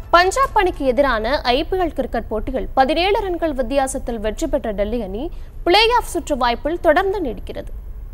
பஞ்சாப் அணிக்கு எதிரான IPL cricket போட்டியில் பதினேழு ரன்கள் வித்தியாசத்தில் வெற்றி பெற்ற டெல்லி அணி பிளே ஆஃப் சுற்று வாய்ப்பில் தொடர்ந்து நீடிக்கிறது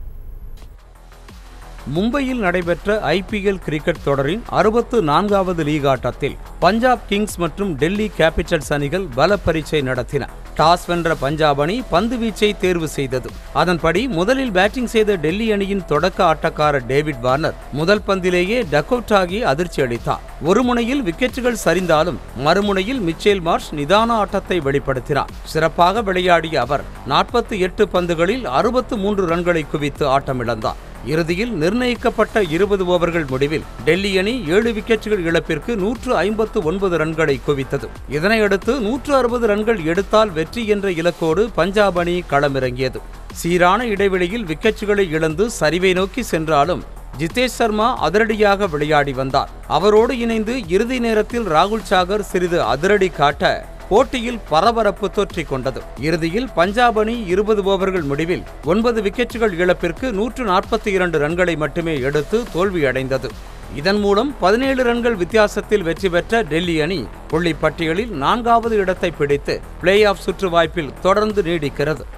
மும்பையில் நடைபெற்ற ஐபிஎல் கிரிக்கெட் தொடரின் அறுபத்து நான்காவது லீக் ஆட்டத்தில் பஞ்சாப் கிங்ஸ் மற்றும் டெல்லி கேபிட்டல்ஸ் அணிகள் பல பரீட்சை நடத்தின டாஸ் வென்ற பஞ்சாப் அணி பந்து வீச்சை தேர்வு செய்தது அதன்படி முதலில் பேட்டிங் செய்த டெல்லி அணியின் தொடக்க ஆட்டக்காரர் டேவிட் வார்னர் முதல் பந்திலேயே டக் அவுட் ஆகி அதிர்ச்சி அளித்தார் ஒரு முனையில் விக்கெட்டுகள் சரிந்தாலும் மறுமுனையில் மிச்சேல் மார்ஷ் நிதான ஆட்டத்தை வெளிப்படுத்தினார் சிறப்பாக விளையாடிய அவர் நாற்பத்தி எட்டு பந்துகளில் அறுபத்து மூன்று ரன்களை குவித்து ஆட்டமிழந்தார் இறுதியில் நிர்ணயிக்கப்பட்ட இருபது ஓவர்கள் முடிவில் டெல்லி அணி ஏழு விக்கெட்டுகள் இழப்பிற்கு நூற்று ஐம்பத்து ஒன்பது ரன்களை குவித்தது இதனையடுத்து நூற்று அறுபது ரன்கள் எடுத்தால் வெற்றி என்ற இலக்கோடு பஞ்சாப் அணி களமிறங்கியது சீரான இடைவெளியில் விக்கெட்டுகளை இழந்து சரிவை நோக்கி சென்றாலும் ஜிதேஷ் சர்மா அதிரடியாக விளையாடி வந்தார் அவரோடு இணைந்து இறுதி நேரத்தில் ராகுல் சாகர் சிறிது அதிரடி காட்ட போட்டியில் பரபரப்பு தொற்றிக் கொண்டது இறுதியில் பஞ்சாப் அணி இருபது ஓவர்கள் முடிவில் ஒன்பது விக்கெட்டுகள் இழப்பிற்கு நூற்று நாற்பத்தி இரண்டு ரன்களை மட்டுமே எடுத்து தோல்வியடைந்தது இதன் மூலம் பதினேழு ரன்கள் வித்தியாசத்தில் வெற்றி பெற்ற டெல்லி அணி புள்ளி பட்டியலில் நான்காவது இடத்தை பிடித்து பிளே ஆஃப் சுற்று வாய்ப்பில் தொடர்ந்து நீடிக்கிறது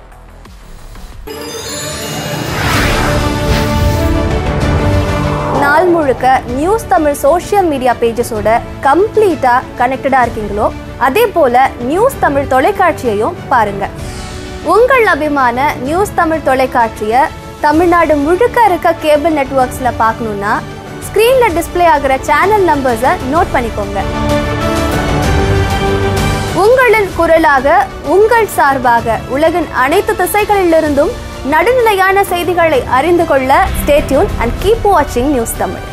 நாள் முழுக்க நியூஸ் தமிழ் சோஷியல் மீடியா பேஜஸோட கம்ப்ளீட்டாக கனெக்டடாக இருக்கீங்களோ அதே போல் நியூஸ் தமிழ் தொலைக்காட்சியையும் பாருங்க உங்கள் அபிமான நியூஸ் தமிழ் தொலைக்காட்சியை தமிழ்நாடு முழுக்க இருக்க கேபிள் நெட்வொர்க்ஸில் பார்க்கணுன்னா ஸ்க்ரீனில் டிஸ்ப்ளே ஆகிற சேனல் நம்பர்ஸை நோட் பண்ணிக்கோங்க உங்களின் குரலாக உங்கள் சார்பாக உலகின் அனைத்து திசைகளிலிருந்தும் நடுநிலையான செய்திகளை அறிந்து கொள்ள ஸ்டேட்யூன் அண்ட் கீப் வாட்சிங் நியூஸ் தமிழ்